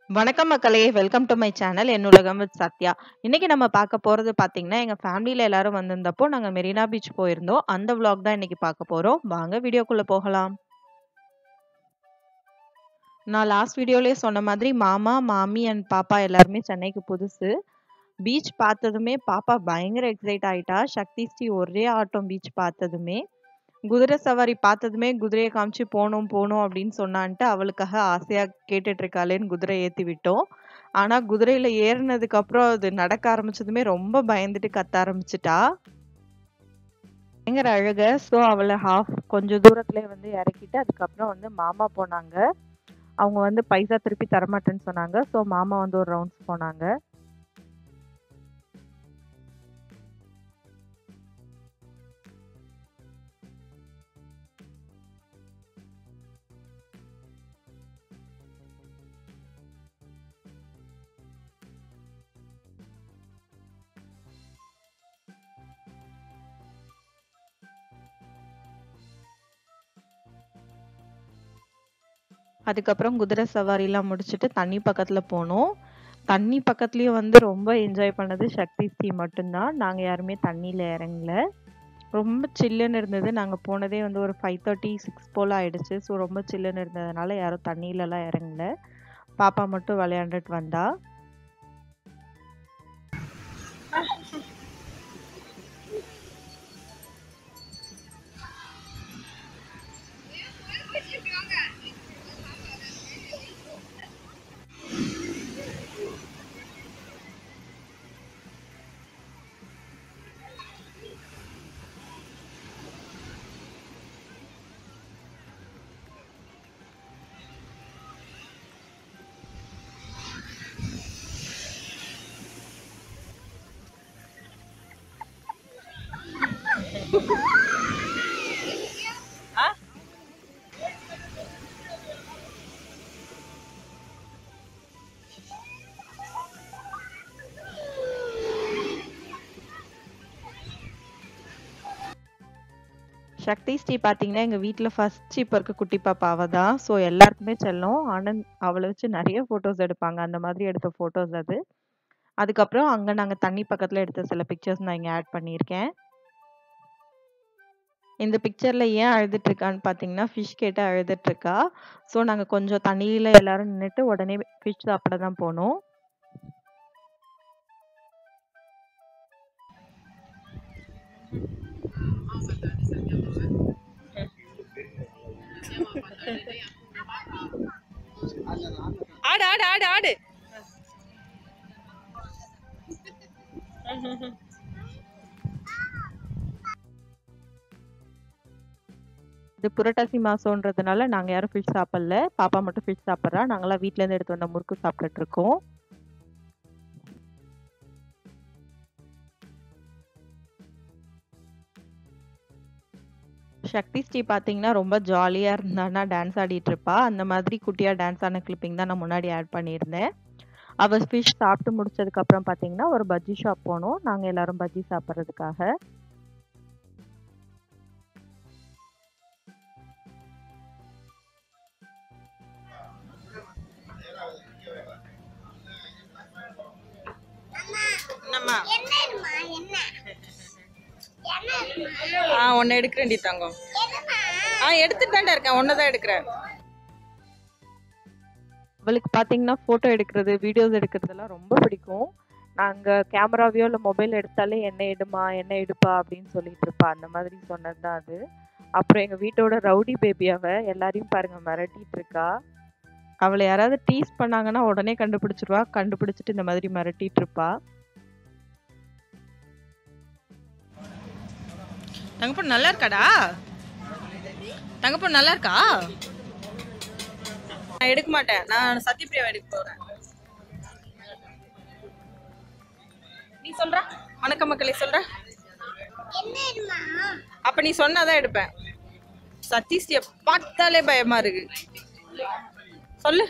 வணக்கம் மக்களே! Welcome to my channel என் உலகம் வித் சத்யா. இன்னைக்கு நம்ம பார்க்க போறது பார்த்தீங்கன்னா, எங்க ஃபேமிலில எல்லாரும் வந்திருந்தப்போ நாங்க மெரினா பீச் போயிருந்தோம். அந்த விளாக் தான் இன்னைக்கு பார்க்க போறோம். வாங்க வீடியோக்குள்ள போகலாம். நான் லாஸ்ட் வீடியோலயே சொன்ன மாதிரி மாமா, மாமி அண்ட் பாப்பா எல்லாருமே சென்னைக்கு புதுசு. பீச் பார்த்ததுமே பாப்பா பயங்கர எக்ஸைட் ஆயிட்டா. சக்தி ஸ்ரீ ஒரே ஆட்டம் பீச் பார்த்ததுமே. குதிரை சவாரி பார்த்ததுமே குதிரைய காமிச்சு போணும், போணும் அப்படின்னு சொன்னான்ட்டு அவளுக்காக ஆசையா கேட்டுட்டு இருக்காளேன்னு குதிரை ஏத்தி விட்டோம். ஆனா குதிரையில ஏறுனதுக்கு அப்புறம் அது நடக்க ஆரம்பிச்சதுமே ரொம்ப பயந்துட்டு கத்த ஆரம்பிச்சுட்டா. பயங்கர அழுக. ஸோ அவள ஹாஃப் கொஞ்சம் தூரத்திலே வந்து இறக்கிட்டு அதுக்கப்புறம் வந்து மாமா போனாங்க. அவங்க வந்து பைசா திருப்பி தரமாட்டேன்னு சொன்னாங்க. ஸோ மாமா வந்து ஒரு ரவுண்ட்ஸ் போனாங்க. அதுக்கப்புறம் குதிரை சவாரிலாம் முடிச்சுட்டு தண்ணி பக்கத்துல போனோம். தண்ணி பக்கத்துலயும் வந்து ரொம்ப என்ஜாய் பண்ணது சக்தி ஸ்ரீ மட்டும் தான். நாங்க யாருமே தண்ணியில இறங்கல. ரொம்ப சில்லுன்னு இருந்தது. நாங்க போனதே வந்து ஒரு 5:30, 6 போல ஆயிடுச்சு. ஸோ ரொம்ப சில்லுன்னு இருந்ததுனால யாரும் தண்ணியிலலாம் இறங்கல. பாப்பா மட்டும் விளையாண்டுட்டு வந்தா. ஆ? சக்தி ஸ்ரீ பார்த்தீங்கன்னா, எங்க வீட்ல ஃபர்ஸ்ட் இப்ப இருக்க குட்டி பாப்பா அவ தான். ஸோ எல்லாருக்குமே செல்லம். ஆனந்த் அவள வச்சு நெறைய ஃபோட்டோஸ் எடுப்பாங்க. அந்த மாதிரி எடுத்த ஃபோட்டோஸ் அது. அதுக்கப்புறம் அங்க நாங்க தண்ணி பக்கத்துல எடுத்த சில பிக்சர்ஸ் நான் இங்க ஆட் பண்ணியிருக்கேன். இந்த பிக்சர்ல ஏன் அழுதுட்டு இருக்கான்னு பார்த்தீங்கன்னா, ஃபிஷ் கேட்டு அழுதுட்டு இருக்கா. ஸோ நாங்க கொஞ்சம் தண்ணியில எல்லாரும் நின்னுட்டு உடனே ஃபிஷ் சாப்பிட தான் போனோம். ஆடு ஆடு ஆடு ஆடு இது புரட்டாசி மாசம்ன்றதுனால நாங்க யாரும் ஃபிஷ் சாப்பிடல. பாப்பா மட்டும் ஃபிஷ் சாப்பிடுறா. நாங்கலாம் வீட்ல இருந்து எடுத்து வந்த முறுக்கு சாப்பிட்டுட்டு இருக்கோம். சக்தி ஸ்ரீ பார்த்தீங்கன்னா, ரொம்ப ஜாலியா இருந்தான்னா டான்ஸ் ஆடிட்டு இருப்பா. அந்த மாதிரி குட்டியா டான்ஸ் ஆன கிளிப்பிங் தான் நான் முன்னாடி ஆட் பண்ணியிருந்தேன். அவ ஃபிஷ் சாப்பிட்டு முடிச்சதுக்கு அப்புறம் பார்த்தீங்கன்னா, ஒரு பஜ்ஜி ஷாப் போனோம். நாங்க எல்லாரும் பஜ்ஜி சாப்பிடுறதுக்காக. என்னம்மா ஆ ஒன்னு எடுக்கிறேன்டி தங்கம் ஆ எடுத்துட்டு தான்டா இருக்கேன் ஒன்னு தான் எடுக்கிறேன் அவளுக்கு பார்த்தீங்கன்னா, ஃபோட்டோ எடுக்கிறது, வீடியோஸ் எடுக்கிறதெல்லாம் ரொம்ப பிடிக்கும். நாங்க கேமராவையோ இல்ல மொபைல் எடுத்தாலே "என்ன எடும்மா, என்ன எடுப்பா" அப்படின்னு சொல்லிட்டு இருப்பா. அந்த மாதிரி சொன்னது தான் அது. அப்புறம் எங்க வீட்டோட ரவுடி பேபி அவ. எல்லாரையும் பாருங்க மிரட்டிட்டு இருக்கா. அவள யாராவது டீஸ் பண்ணாங்கன்னா உடனே கண்டுபிடிச்சுருவா. கண்டுபிடிச்சுட்டு இந்த மாதிரி மிரட்டிட்டு இருப்பா. தங்கப்பொண்ணு நல்லா இருக்காடா தங்கப்பொண்ணு நல்லா இருக்கா நான் எடுக்க மாட்டேன் நான் சத்யபிரியாவை எடுக்க போறேன் நீ சொல்ற வணக்கம் மக்களே சொல்ற அப்ப நீ சொன்னாதான் எடுப்பேன் சதீஷ்டிய பார்த்தாலே பயமா இருக்கு சொல்லு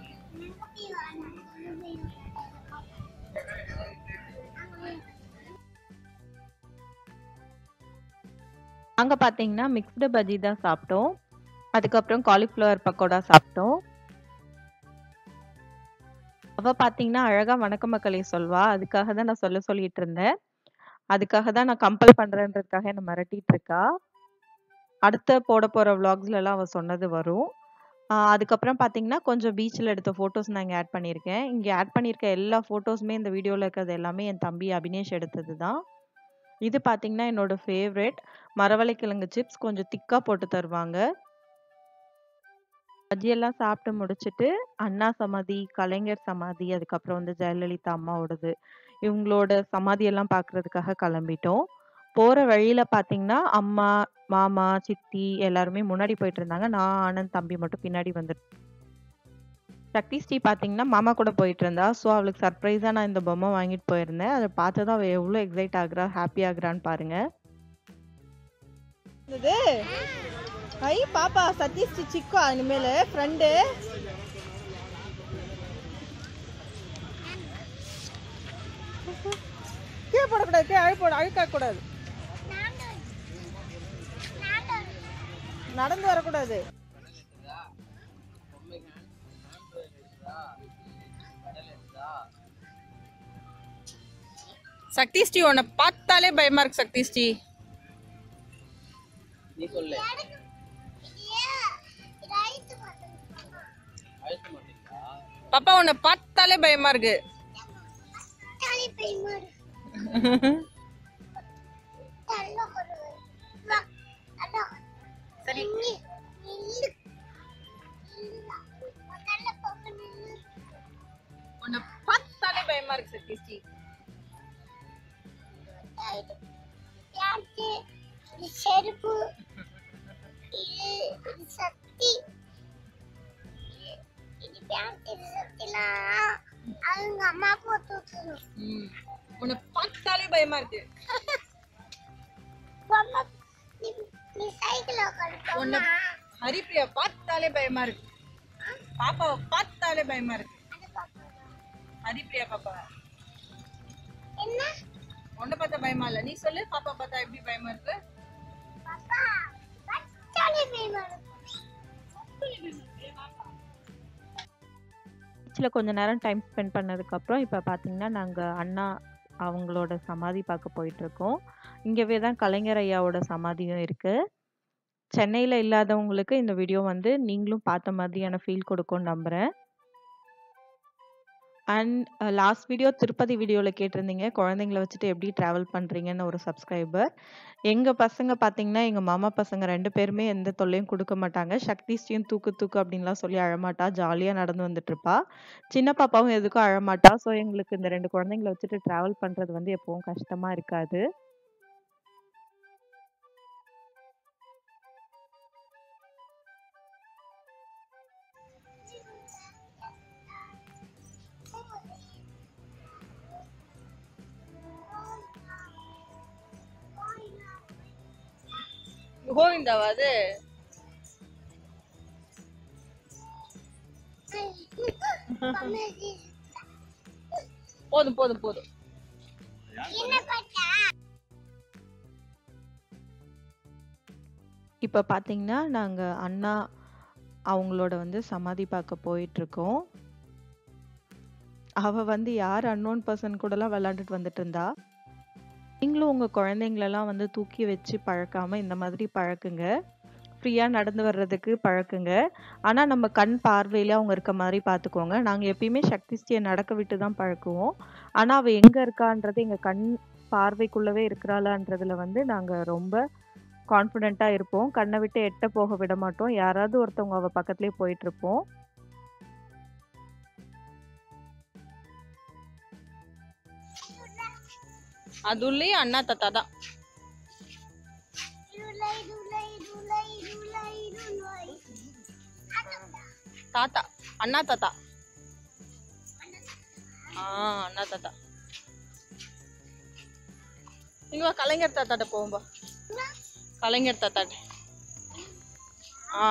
அங்க பார்த்தீங்கன்னா, மிக்ஸ்டு பஜ்ஜி தான் சாப்பிட்டோம். அதுக்கப்புறம் காலிஃப்ளவர் பக்கோடா சாப்பிட்டோம். அவ பார்த்தீங்கன்னா, அழகா வணக்க மக்களே சொல்வா. அதுக்காக தான் நான் சொல்ல சொல்லிட்டு இருந்தேன். அதுக்காக தான் நான் கம்பல் பண்றேன்றதுக்காக என்ன மிரட்டிட்டு இருக்கா. அடுத்த போட போற விளாக்ஸ்லலாம் அவ சொன்னது வரும். ஆ அதுக்கப்புறம் பார்த்தீங்கன்னா, கொஞ்சம் பீச்ல எடுத்த ஃபோட்டோஸ் நான் இங்க ஆட் பண்ணியிருக்கேன். இங்க ஆட் பண்ணியிருக்க எல்லா ஃபோட்டோஸுமே இந்த வீடியோல இருக்கிறது எல்லாமே என் தம்பி அபினேஷ் எடுத்தது தான். இது பார்த்தீங்கன்னா, என்னோட ஃபேவரைட் மரவள்ளிக்கிழங்கு சிப்ஸ் கொஞ்சம் திக்கா போட்டு தருவாங்க. பஜ்ஜியெல்லாம் சாப்பிட்டு முடிச்சுட்டு, அண்ணா சமாதி, கலைஞர் சமாதி, அதுக்கப்புறம் வந்து ஜெயலலிதா அம்மாவோடது, இவங்களோட சமாதியெல்லாம் பார்க்கறதுக்காக கிளம்பிட்டோம். போற வழியில பார்த்தீங்கன்னா, அம்மா, மாமா, சித்தி எல்லாருமே முன்னாடி போயிட்டுருந்தாங்க. நான், ஆனந்த், தம்பி மட்டும் பின்னாடி வந்துட் சக்தி ஸ்ரீ பார்த்தீங்கன்னா, மாமா கூட போயிட்டுருந்தா. ஸோ, அவளுக்கு சர்ப்ரைஸா நான் இந்த பொம்மை வாங்கிட்டு போயிருந்தேன். அத பார்த்ததும் அவ எவ்ளோ எக்ஸைட் ஆகுறா, ஹாப்பி ஆகுறான்னு பாருங்க. இது ஐ பாப்பா சதீஷ் சிக்கா இனிமேல் ஃப்ரெண்டு கீழே போடக்கூடாது கீழே அழு போட அழுக்க கூடாது நடந்து வரக்கூடாது சக்தி ஸ்ரீ உன்னை பார்த்தாலே பயமா இருக்கு சக்தி ஸ்ரீ நீ சொல்லு பாப்பா உன்னை பார்த்தாலே பயமா இருக்கு உன்னை பார்த்தாலே பயமா இருக்கு சக்தி ஸ்ரீ செருப்பு இது இது சக்தி இது- இது பேண்ட் இது சக்திலாம் அவங்க அம்மா போட்டு விட்டுரும் ம். உன்னை பார்த்தாலே பயமா இருக்கு பொம்மை நீ நீ சைக்கிள் உட்காந்து உன்னை ஹரிப்பிரியா பார்த்தாலே பயமா இருக்கு பாப்பாவை பார்த்தாலே பயமா இருக்கு ஹரிப்பிரியா பாப்பா என்ன உன்னை பார்த்தா பயமா இல்ல நீ சொல்லு பாப்பா பார்த்தா எப்படி பயமா இருக்கு பாப்பா பச்சாலே பயமா இருக்கும் பீச்ல கொஞ்ச நேரம் டைம் ஸ்பெண்ட் பண்ணதுக்கப்புறம், இப்ப பார்த்தீங்கன்னா, நாங்க அண்ணா அவங்களோட சமாதி பார்க்க போயிட்டுருக்கோம். இங்கவே தான் கலைஞர் ஐயாவோட சமாதியும் இருக்கு. சென்னையில இல்லாதவங்களுக்கு இந்த வீடியோ வந்து நீங்களும் பார்த்த மாதிரியான ஃபீல் கொடுக்கும்னு நம்புறேன். And uh last video Tirupati வீடியோல கேட்டிருந்தீங்க, குழந்தைங்கள வச்சுட்டு எப்படி ட்ராவல் பண்றீங்கன்னு ஒரு சப்ஸ்கிரைபர். எங்க பசங்க பார்த்தீங்கன்னா, எங்க மாமா பசங்க 2 பேருமே எந்த தொல்லையும் குடுக்க மாட்டாங்க. சக்தி ஸ்ரீயும் தூக்கு தூக்கு அப்படின்லாம் சொல்லி அழமாட்டா. ஜாலியா நடந்து வந்துட்டுருப்பா. சின்ன பாப்பாவும் எதுக்கும் அழமாட்டா. ஸோ, எங்களுக்கு இந்த 2 குழந்தைங்கள வச்சுட்டு ட்ராவல் பண்றது வந்து எப்பவும் கஷ்டமா இருக்காது. கோவிந்தாவா அது போதும் போதும் போதும் என்ன பார்த்தா இப்ப பார்த்தீங்கன்னா, நாங்க அண்ணா அவங்களோட வந்து சமாதி பார்க்க போயிட்டுருக்கோம். அவ வந்து யார் அன்னோன் பெர்சன் கூடலாம் விளையாண்டுட்டு வந்துட்டுருந்தா. நீங்களும் உங்க குழந்தைங்களலாம் வந்து தூக்கி வச்சு பழக்காம இந்த மாதிரி பழக்குங்க. ஃப்ரீயா நடந்து வர்றதுக்கு பழக்குங்க. ஆனா, நம்ம கண் பார்வையில அவங்க இருக்க மாரி பார்த்துக்கோங்க. நாங்க எப்பயுமே சக்தி ஸ்ரீய நடக்க விட்டு தான் பழக்குவோம். ஆனா, அவ எங்க இருக்கான்றது எங்க கண் பார்வைக்குள்ளவே இருக்கிறாளான்றதுல வந்து நாங்க ரொம்ப கான்ஃபிடென்ட்டா இருப்போம். கண்ண விட்டு எட்ட போக விட மாட்டோம். யாராவது ஒருத்தவங்க அவ பக்கத்திலேயே போயிட்டுருப்போம். அதுலயும் அண்ணா தாத்தா தான் இருளை இருளை இருளை இருளை இருளை தாத்தா அண்ணா தாத்தா ஆ அண்ணா தாத்தா இங்க வா கலைஞர் தாத்தாட்ட போவோம்பா கலைஞர் தாத்தாட்ட ஆ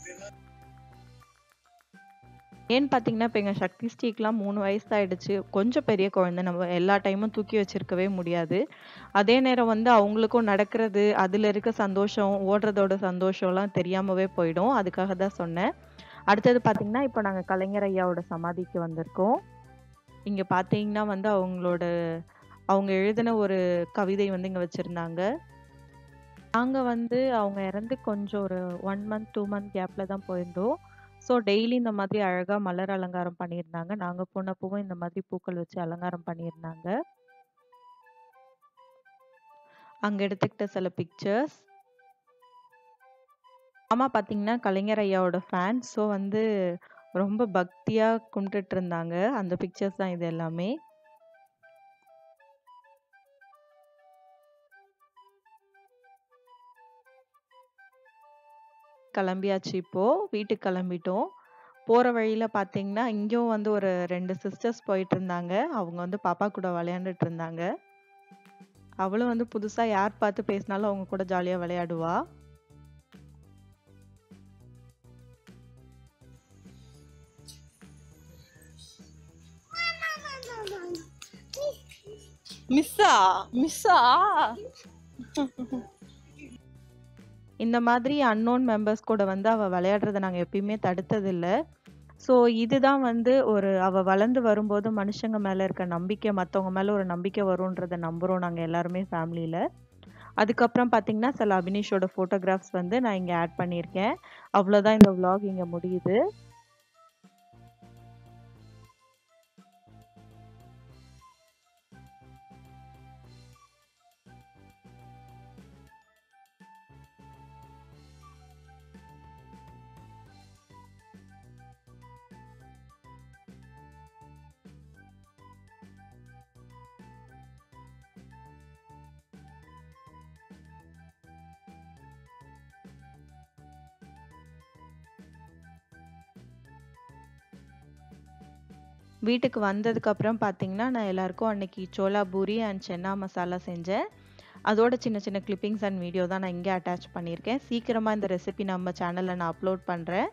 ஏன்னு பார்த்தீங்கன்னா, இப்ப எங்க சக்தி ஸ்ரீக்குலாம் 3 வயசு ஆயிடுச்சு. கொஞ்சம் பெரிய குழந்தை. நம்ம எல்லா டைமும் தூக்கி வச்சிருக்கவே முடியாது. அதே நேரம் வந்து அவங்களுக்கும் நடக்கிறது, அதுல இருக்க சந்தோஷம், ஓடுறதோட சந்தோஷம்லாம் தெரியாமவே போயிடும். அதுக்காக தான் சொன்னேன். அடுத்தது பார்த்தீங்கன்னா, இப்ப நாங்க கலைஞர் ஐயாவோட சமாதிக்கு வந்திருக்கோம். இங்க பார்த்தீங்கன்னா வந்து அவங்களோட அவங்க எழுதின ஒரு கவிதை வந்து இங்க வச்சிருந்தாங்க. நாங்க வந்து அவங்க இறந்து கொஞ்சம் ஒரு 1 மந்த், 2 மந்த் கேப்ல தான் போயிருந்தோம். ஸோ டெய்லி இந்த மாதிரி அழகா மலர் அலங்காரம் பண்ணியிருந்தாங்க. நாங்க போனப்பவும் இந்த மாதிரி பூக்கள் வச்சு அலங்காரம் பண்ணியிருந்தாங்க. அங்க எடுத்துக்கிட்ட சில பிக்சர்ஸ். மாமா பார்த்தீங்கன்னா, கலைஞர் ஐயாவோட ஃபேன். ஸோ வந்து ரொம்ப பக்தியா கும்பிட்டுட்டு இருந்தாங்க. அந்த பிக்சர்ஸ் தான் இது எல்லாமே. கிளம்பியாச்சு இப்போ. வீட்டுக்கு கிளம்பிட்டோம். போற வழியில பார்த்தீங்கன்னா, இங்கேயும் வந்து ஒரு 2 சிஸ்டர்ஸ் போயிட்டுருந்தாங்க. அவங்க வந்து பாப்பா கூட விளையாண்டுட்டு இருந்தாங்க. அவளும் வந்து புதுசா யார் பார்த்து பேசினாலும் அவங்க கூட ஜாலியா விளையாடுவா. மிஸ்ஸா மிஸ்ஸா இந்த மாதிரி அன்னோன் மெம்பர்ஸ் கூட வந்து அவ விளையாடுறத நாங்க எப்பயுமே தடுத்ததில்ல. ஸோ இதுதான் வந்து ஒரு அவ வளர்ந்து வரும்போது மனுஷங்க மேல இருக்க நம்பிக்கை, மத்தவங்க மேல ஒரு நம்பிக்கை வரும்ன்றத நம்புறோம் நாங்க எல்லாருமே ஃபேமிலில. அதுக்கப்புறம் பார்த்தீங்கன்னா, சில அபினிஷோட ஃபோட்டோகிராஃப்ஸ் வந்து நான் இங்க ஆட் பண்ணியிருக்கேன். அவ்வளோதான் இந்த விளாக் இங்க முடியுது. வீட்டுக்கு வந்ததுக்கப்புறம் பார்த்தீங்கன்னா, நான் எல்லாருக்கும் அன்னைக்கு சோலா பூரி அண்ட் சென்னா மசாலா செஞ்சேன். அதோட சின்ன சின்ன கிளிப்பிங்ஸ் அண்ட் வீடியோ தான் நான் இங்க அட்டாச் பண்ணியிருக்கேன். சீக்கிரமா இந்த ரெசிபி நம்ம சேனல்ல நான் அப்லோட் பண்றேன்.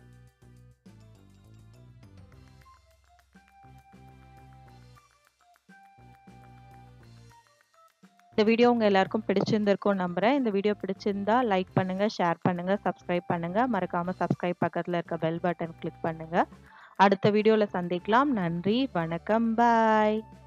இந்த வீடியோ உங்க எல்லாருக்கும் பிடிச்சிருந்திருக்கும்னு நம்புறேன். இந்த வீடியோ பிடிச்சிருந்தா லைக் பண்ணுங்க, ஷேர் பண்ணுங்க, சப்ஸ்கிரைப் பண்ணுங்க. மறக்காம சப்ஸ்கிரைப் பக்கத்துல இருக்க பெல் பட்டன் கிளிக் பண்ணுங்க. அடுத்த வீடியோல சந்திக்கலாம். நன்றி, வணக்கம், பாய்.